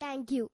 thank you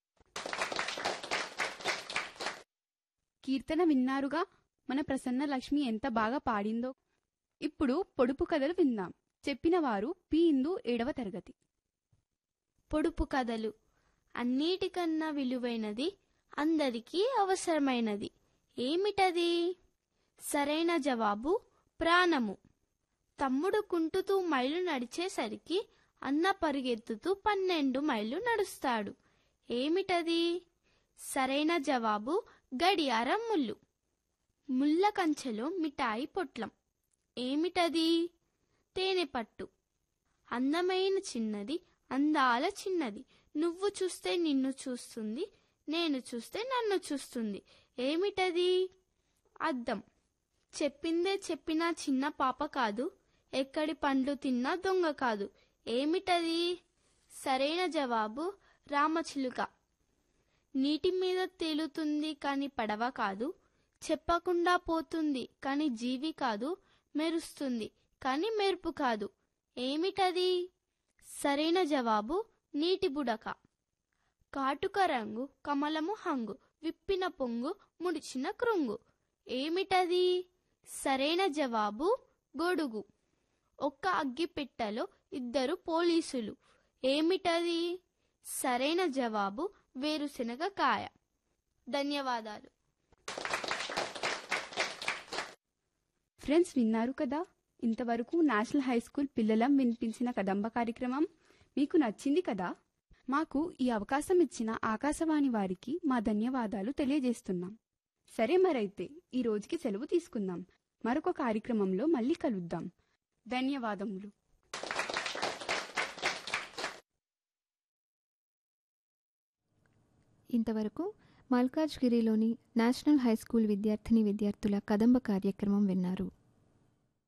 కీర్తన విన్నారుగా మన ప్రసన్న లక్ష్మి ఎంత బాగా పాడిందో ఇప్పుడు పొడుపు కథలు విందాం చెప్పిన వారు పి ఇందు ఏడవ తరగతి పొడుపు కథలు అన్నిటికన్నా విలువైనది అందరికీ అవసరమైనది ఏమిటది సరైన జవాబు ప్రాణము తమ్ముడు కుంటుతూ మైలు నడిచేసరికి అన్న పరిగెత్తుతూ పన్నెండు మైళ్ళు నడుస్తాడు ఏమిటది సరైన జవాబు గడియారం ముళ్ళు ముళ్ళ కంచెలో మిఠాయి పొట్లం ఏమిటది తేనె పట్టు అందమైన చిన్నది అందాల చిన్నది నువ్వు చూస్తే నిన్ను చూస్తుంది నేను చూస్తే నన్ను చూస్తుంది ఏమిటది అద్దం చెప్పిందే చెప్పినా చిన్న పాప కాదు ఎక్కడి పండ్లు తిన్నా దొంగ కాదు ఏమిటది సరైన జవాబు రామచిలుక నీటి మీద తేలుతుంది కాని పడవ కాదు చెప్పకుండా పోతుంది కాని జీవి కాదు మెరుస్తుంది కాని మెరుపు కాదు ఏమిటది సరైన జవాబు నీటి బుడక కాటుక రంగు కమలము హంగు విప్పిన పొంగు ముడిచిన కృంగు ఏమిటది సరైన జవాబు గొడుగు ఒక్క అగ్గిపెట్టెలో ఇద్దరు పోలీసులు ఏమిటది సరైన జవాబు వేరుశనగ కాయ ధన్యవాదాలు ఫ్రెండ్స్ విన్నారు కదా ఇంతవరకు నేషనల్ హై స్కూల్ పిల్లలం వినిపించిన కదంబ కార్యక్రమం మీకు నచ్చింది కదా మాకు ఈ అవకాశం ఇచ్చిన ఆకాశవాణి వారికి మా ధన్యవాదాలు తెలియజేస్తున్నాం సరే మరైతే ఈ రోజుకి సెలవు తీసుకుందాం మరొక కార్యక్రమంలో మళ్ళీ కలుద్దాం ధన్యవాదములు ఇంతవరకు మల్కాజ్గిరిలోని నేషనల్ హై స్కూల్ విద్యార్థిని విద్యార్థుల కదంబ కార్యక్రమం విన్నారు